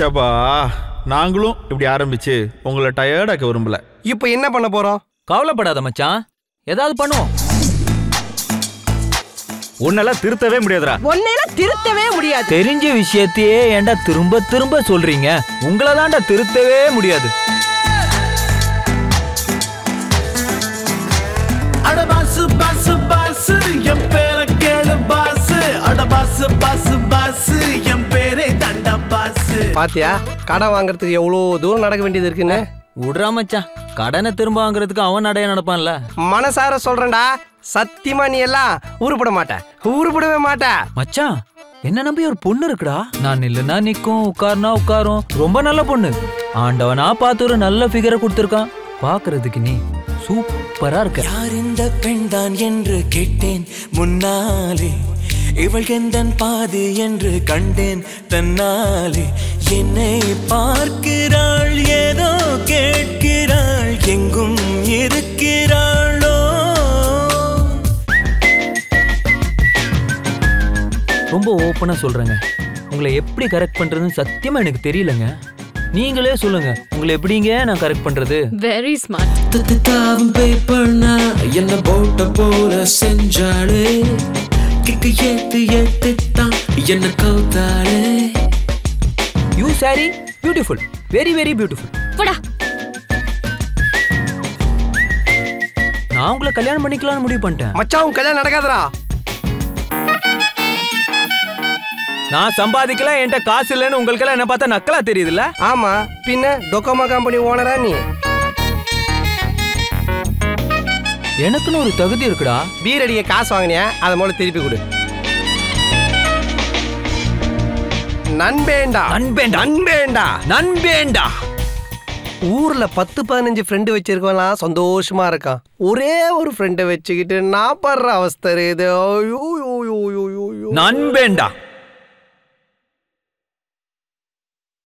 ஷபா நாங்களும் இப்படி ஆரம்பிச்சு உங்களை டயர்டாக்க விரும்பல இப்போ என்ன பண்ண போறோம் கவலைப்படாத மச்சான் ஏதாவது பண்ணுவோம் உன்னெல்லாம் திருத்தவே முடியாதுடா ஒன்னேலாம் திருத்தவே முடியாது தெரிஞ்ச விஷயத்தையே ஏன்டா திரும்ப திரும்ப சொல்றீங்க உங்களை தான்டா திருத்தவே முடியாது அட பாசு பாசு பாசு என் பேரை கேளு பாசு அட பாசு பாசு பாசு என் பேரே தண்டா பாசு பாத்தியா கடன் வாங்குறதுக்கு எவ்வளோ தூரம் நடக்க வேண்டியது இருக்குன்னு விடுறா மச்சான் கடனை திரும்ப வாங்குறதுக்கு அவன் நடைய நடப்பான்ல மனசார சொல்றேன்டா சத்தியமா நீ எல்லாம் உருப்பட மாட்ட உருப்படவே மாட்ட மச்சான் என்ன நம்பி ஒரு பொண்ணு இருக்குடா நான் நில்லுனா நிக்கும் உட்காருனா உட்காரும் ரொம்ப நல்ல பொண்ணு ஆண்டவனா பார்த்து ஒரு நல்ல ஃபிகரை கொடுத்துருக்கான் பாக்குறதுக்கு நீ சூப்பரா இருக்க யார் இந்த பெண்தான் என்று கேட்டேன் முன்னாலே இவள் எந்தன் பாதி என்று கண்டேன் தன்னாலே என்னை பார்க்கிறாள் ஏதோ கேட்கிறாள் எங்கும் இருக்கிறாளோ ரொம்ப ஓப்பனா சொல்றேங்க உங்களை எப்படி கரெக்ட் பண்றதுன்னு சத்தியமா எனக்கு தெரியலங்க நீங்களே சொல்லுங்க உங்களை எப்படிங்க நான் கரெக்ட் பண்றது வெரி ஸ்மார்ட் தத்துதாவும் பேப்பர்னா என்ன போட்ட போல செஞ்சாளே கிக்கு ஏத்து ஏத்து தான் என்ன கவுத்தாளே you sorry beautiful very very beautiful போடா நான் உங்களை கல்யாணம் பண்ணிக்கலாம்னு முடிவு பண்ணிட்டேன் மச்சான் உன் கல்யாணம் நடக்காதடா நான் சம்பாதிக்கல என்கிட்ட காசு இல்லைன்னு உங்களுக்கெல்லாம் என்ன பார்த்தா நக்கலா தெரியுதுல்ல ஆமா பின்ன டொக்கோமா கம்பெனி ஓனரா நீ எனக்குன்னு ஒரு தகுதி இருக்குடா பீர் அடிக்க காசு வாங்கினியா அதை முதல்ல திருப்பி கொடு நண்பேண்டா நண்பேண்டா. நண்பேண்டா நண்பேண்டா ஊர்ல பத்து பதினஞ்சு ஃப்ரெண்டு வச்சிருக்கவன்லாம் சந்தோஷமா இருக்கான் ஒரே ஒரு ஃப்ரெண்டை வச்சுக்கிட்டு நான் படுற அவஸ்தை இது ஐயோ, ஐயோ, ஐயோ, ஐயோ, ஐயோ. நண்பேண்டா